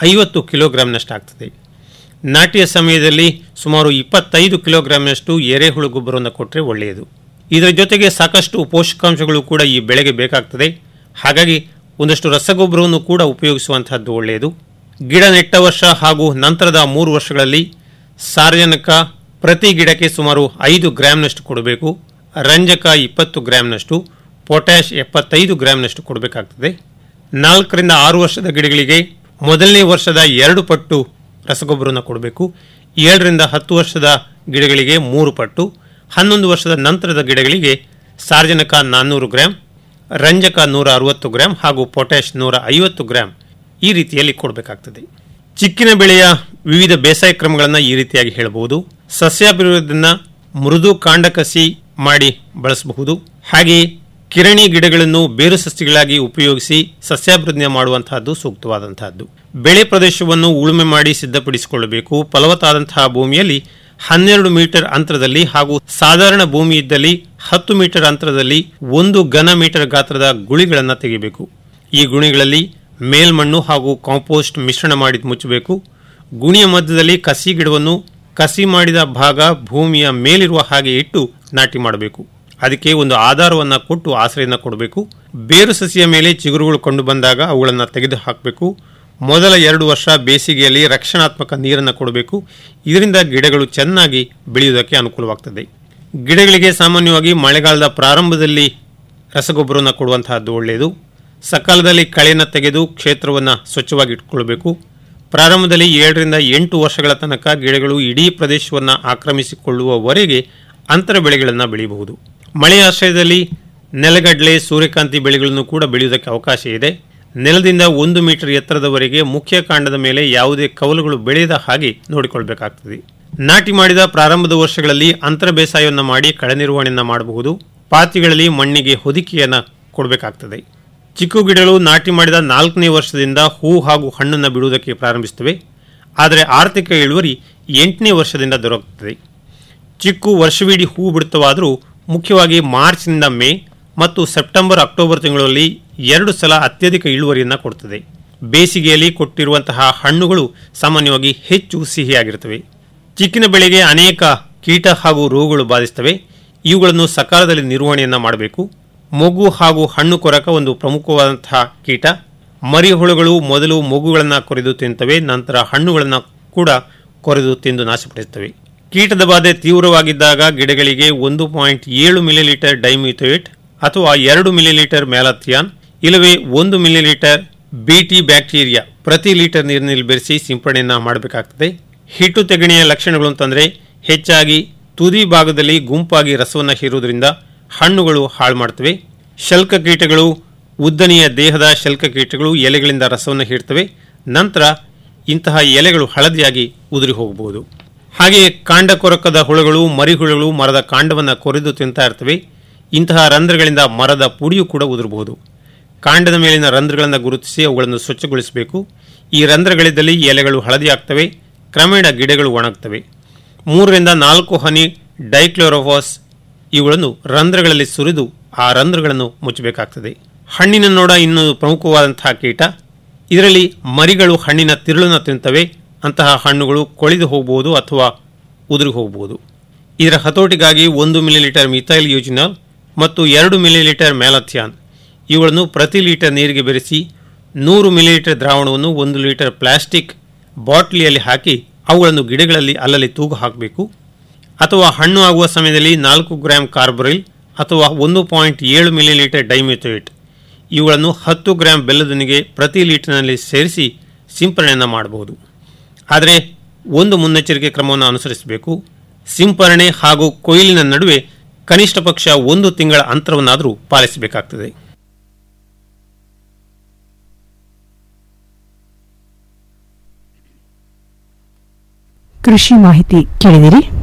ಐವತ್ತು ಕಿಲೋಗ್ರಾಂನಷ್ಟು ಆಗ್ತದೆ ನಾಟಿಯ ಸಮಯದಲ್ಲಿ ಸುಮಾರು ಇಪ್ಪತ್ತೈದು ಕಿಲೋಗ್ರಾಂನಷ್ಟು ಎರೆಹುಳು ಗೊಬ್ಬರವನ್ನು ಕೊಟ್ಟರೆ ಒಳ್ಳೆಯದು ಇದರ ಜೊತೆಗೆ ಸಾಕಷ್ಟು ಪೋಷಕಾಂಶಗಳು ಕೂಡ ಈ ಬೆಳೆಗೆ ಬೇಕಾಗ್ತದೆ ಹಾಗಾಗಿ ಒಂದಷ್ಟು ರಸಗೊಬ್ಬರವನ್ನು ಕೂಡ ಉಪಯೋಗಿಸುವಂತಹದ್ದು ಒಳ್ಳೆಯದು ಗಿಡ ನೆಟ್ಟ ವರ್ಷ ಹಾಗೂ ನಂತರದ ಮೂರು ವರ್ಷಗಳಲ್ಲಿ ಸಾರ್ವಜನಿಕ ಪ್ರತಿ ಗಿಡಕ್ಕೆ ಸುಮಾರು ಐದು ಗ್ರಾಂನಷ್ಟು ಕೊಡಬೇಕು ರಂಜಕ ಇಪ್ಪತ್ತು ಗ್ರಾಂನಷ್ಟು ಪೊಟ್ಯಾಷ್ ಎಪ್ಪತ್ತೈದು ಗ್ರಾಂನಷ್ಟು ಕೊಡಬೇಕಾಗ್ತದೆ ನಾಲ್ಕರಿಂದ ಆರು ವರ್ಷದ ಗಿಡಗಳಿಗೆ ಮೊದಲನೇ ವರ್ಷದ ಎರಡು ಪಟ್ಟು ರಸಗೊಬ್ಬರವನ್ನು ಕೊಡಬೇಕು ಏಳರಿಂದ ಹತ್ತು ವರ್ಷದ ಗಿಡಗಳಿಗೆ ಮೂರು ಪಟ್ಟು ಹನ್ನೊಂದು ವರ್ಷದ ನಂತರದ ಗಿಡಗಳಿಗೆ ಸಾರ್ವಜನಿಕ ನಾನ್ನೂರು ಗ್ರಾಂ ರಂಜಕ ನೂರ ಅರವತ್ತು ಗ್ರಾಂ ಹಾಗೂ ಪೊಟ್ಯಾಷ್ ನೂರ ಐವತ್ತು ಗ್ರಾಂ ಈ ರೀತಿಯಲ್ಲಿ ಕೊಡಬೇಕಾಗ್ತದೆ ಚಿಕ್ಕಿನ ಬೆಳೆಯ ವಿವಿಧ ಬೇಸಾಯ ಕ್ರಮಗಳನ್ನು ಈ ರೀತಿಯಾಗಿ ಹೇಳಬಹುದು ಸಸ್ಯಾಭಿವೃದ್ಧಿಯನ್ನು ಮೃದು ಕಾಂಡ ಕಸಿ ಮಾಡಿ ಬಳಸಬಹುದು ಹಾಗೆಯೇ ಕಿರಣಿ ಗಿಡಗಳನ್ನು ಬೇರು ಸಸ್ಯಗಳಾಗಿ ಉಪಯೋಗಿಸಿ ಸಸ್ಯಾಭಿವೃದ್ಧಿ ಮಾಡುವಂತಹದ್ದು ಸೂಕ್ತವಾದಂತಹದ್ದು ಬೆಳೆ ಪ್ರದೇಶವನ್ನು ಉಳುಮೆ ಮಾಡಿ ಸಿದ್ಧಪಡಿಸಿಕೊಳ್ಳಬೇಕು ಫಲವತ್ತಾದಂತಹ ಭೂಮಿಯಲ್ಲಿ ಹನ್ನೆರಡು ಮೀಟರ್ ಅಂತರದಲ್ಲಿ ಹಾಗೂ ಸಾಧಾರಣ ಭೂಮಿ ಇದ್ದಲ್ಲಿ ಹತ್ತು ಮೀಟರ್ ಅಂತರದಲ್ಲಿ ಒಂದು ಘನ ಮೀಟರ್ ಗಾತ್ರದ ಗುಳಿಗಳನ್ನು ತೆಗೆಯಬೇಕು ಈ ಗುಣಿಗಳಲ್ಲಿ ಮೇಲ್ಮಣ್ಣು ಹಾಗೂ ಕಾಂಪೋಸ್ಟ್ ಮಿಶ್ರಣ ಮಾಡಿ ಮುಚ್ಚಬೇಕು ಗುಣಿಯ ಮಧ್ಯದಲ್ಲಿ ಕಸಿ ಗಿಡವನ್ನು ಕಸಿ ಮಾಡಿದ ಭಾಗ ಭೂಮಿಯ ಮೇಲಿರುವ ಹಾಗೆ ಇಟ್ಟು ನಾಟಿ ಮಾಡಬೇಕು ಅದಕ್ಕೆ ಒಂದು ಆಧಾರವನ್ನು ಕೊಟ್ಟು ಆಶ್ರಯನ ಕೊಡಬೇಕು ಬೇರು ಸಸಿಯ ಮೇಲೆ ಚಿಗುರುಗಳು ಕಂಡು ಬಂದಾಗ ಅವುಗಳನ್ನು ತೆಗೆದು ಹಾಕಬೇಕು ಮೊದಲ ಎರಡು ವರ್ಷ ಬೇಸಿಗೆಯಲ್ಲಿ ರಕ್ಷಣಾತ್ಮಕ ನೀರನ್ನು ಕೊಡಬೇಕು ಇದರಿಂದ ಗಿಡಗಳು ಚೆನ್ನಾಗಿ ಬೆಳೆಯುವುದಕ್ಕೆ ಅನುಕೂಲವಾಗ್ತದೆ ಗಿಡಗಳಿಗೆ ಸಾಮಾನ್ಯವಾಗಿ ಮಳೆಗಾಲದ ಪ್ರಾರಂಭದಲ್ಲಿ ರಸಗೊಬ್ಬರವನ್ನು ಕೊಡುವಂತಹದ್ದು ಒಳ್ಳೆಯದು ಸಕಾಲದಲ್ಲಿ ಕಳೆಯನ್ನು ತೆಗೆದು ಕ್ಷೇತ್ರವನ್ನು ಸ್ವಚ್ಛವಾಗಿ ಇಟ್ಕೊಳ್ಬೇಕು ಪ್ರಾರಂಭದಲ್ಲಿ ಏಳರಿಂದ ಎಂಟು ವರ್ಷಗಳ ತನಕ ಗಿಡಗಳು ಇಡೀ ಪ್ರದೇಶವನ್ನು ಆಕ್ರಮಿಸಿಕೊಳ್ಳುವವರೆಗೆ ಅಂತರ ಬೆಳೆಗಳನ್ನು ಬೆಳೆಯಬಹುದು ಮಳೆಯ ಆಶ್ರಯದಲ್ಲಿ ನೆಲಗಡಲೆ ಸೂರ್ಯಕಾಂತಿ ಬೆಳೆಗಳನ್ನು ಕೂಡ ಬೆಳೆಯುವುದಕ್ಕೆ ಅವಕಾಶ ಇದೆ ನೆಲದಿಂದ ಒಂದು ಮೀಟರ್ ಎತ್ತರದವರೆಗೆ ಮುಖ್ಯ ಕಾಂಡದ ಮೇಲೆ ಯಾವುದೇ ಕವಲುಗಳು ಬೆಳೆಯದ ಹಾಗೆ ನೋಡಿಕೊಳ್ಬೇಕಾಗ್ತದೆ ನಾಟಿ ಮಾಡಿದ ಪ್ರಾರಂಭದ ವರ್ಷಗಳಲ್ಲಿ ಅಂತರ ಬೇಸಾಯವನ್ನು ಮಾಡಿ ಕಳೆ ನಿರ್ವಹಣೆಯನ್ನು ಮಾಡಬಹುದು ಪಾತಿಗಳಲ್ಲಿ ಮಣ್ಣಿಗೆ ಹೊದಿಕೆಯನ್ನು ಕೊಡಬೇಕಾಗ್ತದೆ ಚಿಕ್ಕು ಗಿಡಗಳು ನಾಟಿ ಮಾಡಿದ ನಾಲ್ಕನೇ ವರ್ಷದಿಂದ ಹೂ ಹಾಗೂ ಹಣ್ಣನ್ನು ಬಿಡುವುದಕ್ಕೆ ಪ್ರಾರಂಭಿಸುತ್ತವೆ ಆದರೆ ಆರ್ಥಿಕ ಇಳುವರಿ ಎಂಟನೇ ವರ್ಷದಿಂದ ದೊರಕುತ್ತದೆ ಚಿಕ್ಕು ವರ್ಷವಿಡೀ ಹೂ ಬಿಡುತ್ತವಾದರೂ ಮುಖ್ಯವಾಗಿ ಮಾರ್ಚ್ನಿಂದ ಮೇ ಮತ್ತು ಸೆಪ್ಟೆಂಬರ್ ಅಕ್ಟೋಬರ್ ತಿಂಗಳಲ್ಲಿ ಎರಡು ಸಲ ಅತ್ಯಧಿಕ ಇಳುವರಿಯನ್ನು ಕೊಡುತ್ತದೆ ಬೇಸಿಗೆಯಲ್ಲಿ ಕೊಟ್ಟಿರುವಂತಹ ಹಣ್ಣುಗಳು ಸಾಮಾನ್ಯವಾಗಿ ಹೆಚ್ಚು ಸಿಹಿಯಾಗಿರುತ್ತವೆ ಚಿಕ್ಕಿನ ಬೆಳೆಗೆ ಅನೇಕ ಕೀಟ ಹಾಗೂ ರೋಗಗಳು ಬಾಧಿಸುತ್ತವೆ ಇವುಗಳನ್ನು ಸಕಾಲದಲ್ಲಿ ನಿರ್ವಹಣೆಯನ್ನು ಮಾಡಬೇಕು ಮೊಗ್ಗು ಹಾಗೂ ಹಣ್ಣು ಕೊರಕ ಒಂದು ಪ್ರಮುಖವಾದಂತಹ ಕೀಟ ಮರಿಹುಳುಗಳು ಮೊದಲು ಮೊಗ್ಗುಗಳನ್ನು ಕೊರೆದು ತಿಂತವೆ ನಂತರ ಹಣ್ಣುಗಳನ್ನು ಕೂಡ ಕೊರೆದು ತಿಂದು ನಾಶಪಡಿಸುತ್ತವೆ ಕೀಟದ ಬಾಧೆ ತೀವ್ರವಾಗಿದ್ದಾಗ ಗಿಡಗಳಿಗೆ ಒಂದು ಪಾಯಿಂಟ್ ಏಳು ಮಿಲಿಲೀಟರ್ ಡೈಮ್ಯೂಥೇಟ್ ಅಥವಾ ಎರಡು ಮಿಲಿಲೀಟರ್ ಮ್ಯಾಲಥಿಯಾನ್ ಇಲ್ಲವೇ ಒಂದು ಮಿಲಿಲೀಟರ್ ಬಿಟಿ ಬ್ಯಾಕ್ಟೀರಿಯಾ ಪ್ರತಿ ಲೀಟರ್ ನೀರಿನಲ್ಲಿ ಬೆರೆಸಿ ಸಿಂಪಡಣೆಯನ್ನು ಮಾಡಬೇಕಾಗ್ತದೆ ಹಿಟ್ಟು ತೆಗಣೆಯ ಲಕ್ಷಣಗಳು ಅಂತಂದರೆ ಹೆಚ್ಚಾಗಿ ತುದಿ ಭಾಗದಲ್ಲಿ ಗುಂಪಾಗಿ ರಸವನ್ನು ಹೀರುವುದರಿಂದ ಹಣ್ಣುಗಳು ಹಾಳು ಮಾಡ್ತವೆ ಶಲ್ಕ ಕೀಟಗಳು ಉದ್ದನೆಯ ದೇಹದ ಶಲ್ಕ ಕೀಟಗಳು ಎಲೆಗಳಿಂದ ರಸವನ್ನು ಹೀರ್ತವೆ ನಂತರ ಇಂತಹ ಎಲೆಗಳು ಹಳದಿಯಾಗಿ ಉದುರಿ ಹೋಗಬಹುದು ಹಾಗೆಯೇ ಕಾಂಡ ಕೊರಕದ ಹುಳುಗಳು ಮರಿಹುಳುಗಳು ಮರದ ಕಾಂಡವನ್ನು ಕೊರೆದು ತಿಂತಾ ಇರ್ತವೆ ಇಂತಹ ರಂಧ್ರಗಳಿಂದ ಮರದ ಪುಡಿಯು ಕೂಡ ಉದುರಬಹುದು ಕಾಂಡದ ಮೇಲಿನ ರಂಧ್ರಗಳನ್ನು ಗುರುತಿಸಿ ಅವುಗಳನ್ನು ಸ್ವಚ್ಛಗೊಳಿಸಬೇಕು ಈ ರಂಧ್ರಗಳಿದ್ದಲ್ಲಿ ಎಲೆಗಳು ಹಳದಿಯಾಗ್ತವೆ ಕ್ರಮೇಣ ಗಿಡಗಳು ಒಣಗ್ತವೆ ಮೂರರಿಂದ ನಾಲ್ಕು ಹನಿ ಡೈಕ್ಲೋರೋಫಾಸ್ ಇವುಗಳನ್ನು ರಂಧ್ರಗಳಲ್ಲಿ ಸುರಿದು ಆ ರಂಧ್ರಗಳನ್ನು ಮುಚ್ಚಬೇಕಾಗ್ತದೆ ಹಣ್ಣಿನ ನೋಡ ಇನ್ನೊಂದು ಪ್ರಮುಖವಾದಂತಹ ಕೀಟ ಇದರಲ್ಲಿ ಮರಿಗಳು ಹಣ್ಣಿನ ತಿರುಳನ್ನು ತಿಂತವೆ ಅಂತಹ ಹಣ್ಣುಗಳು ಕೊಳೆದು ಹೋಗಬಹುದು ಅಥವಾ ಉದುರಿ ಹೋಗಬಹುದು ಇದರ ಹತೋಟಿಗಾಗಿ ಒಂದು ಮಿಲಿಲೀಟರ್ ಮಿಥೈಲ್ ಯೂಜಿನಾಲ್ ಮತ್ತು ಎರಡು ಮಿಲಿಲೀಟರ್ ಮ್ಯಾಲಥಿಯಾನ್ ಇವುಗಳನ್ನು ಪ್ರತಿ ಲೀಟರ್ ನೀರಿಗೆ ಬೆರೆಸಿ ನೂರು ಮಿಲಿಲೀಟರ್ ದ್ರಾವಣವನ್ನು ಒಂದು ಲೀಟರ್ ಪ್ಲಾಸ್ಟಿಕ್ ಬಾಟ್ಲಿಯಲ್ಲಿ ಹಾಕಿ ಅವುಗಳನ್ನು ಗಿಡಗಳಲ್ಲಿ ಅಲ್ಲಲ್ಲಿ ತೂಗು ಹಾಕಬೇಕು ಅಥವಾ ಹಣ್ಣು ಆಗುವ ಸಮಯದಲ್ಲಿ ನಾಲ್ಕು ಗ್ರಾಂ ಕಾರ್ಬರಿಲ್ ಅಥವಾ ಒಂದು ಪಾಯಿಂಟ್ ಏಳು ಮಿಲಿಲೀಟರ್ ಡೈಮಿಥೋಯಿಟ್ ಇವುಗಳನ್ನು ಹತ್ತು ಗ್ರಾಂ ಬೆಲ್ಲದೊಂದಿಗೆ ಪ್ರತಿ ಲೀಟರ್ನಲ್ಲಿ ಸೇರಿಸಿ ಸಿಂಪರಣೆಯನ್ನು ಮಾಡಬಹುದು ಆದರೆ ಒಂದು ಮುನ್ನೆಚ್ಚರಿಕೆ ಕ್ರಮವನ್ನು ಅನುಸರಿಸಬೇಕು ಸಿಂಪರಣೆ ಹಾಗೂ ಕೊಯ್ಲಿನ ನಡುವೆ ಕನಿಷ್ಠ ಪಕ್ಷ ಒಂದು ತಿಂಗಳ ಅಂತರವನ್ನಾದರೂ ಪಾಲಿಸಬೇಕಾಗ್ತದೆ ಕೃಷಿ ಮಾಹಿತಿ ಕೇಳಿದಿರಿ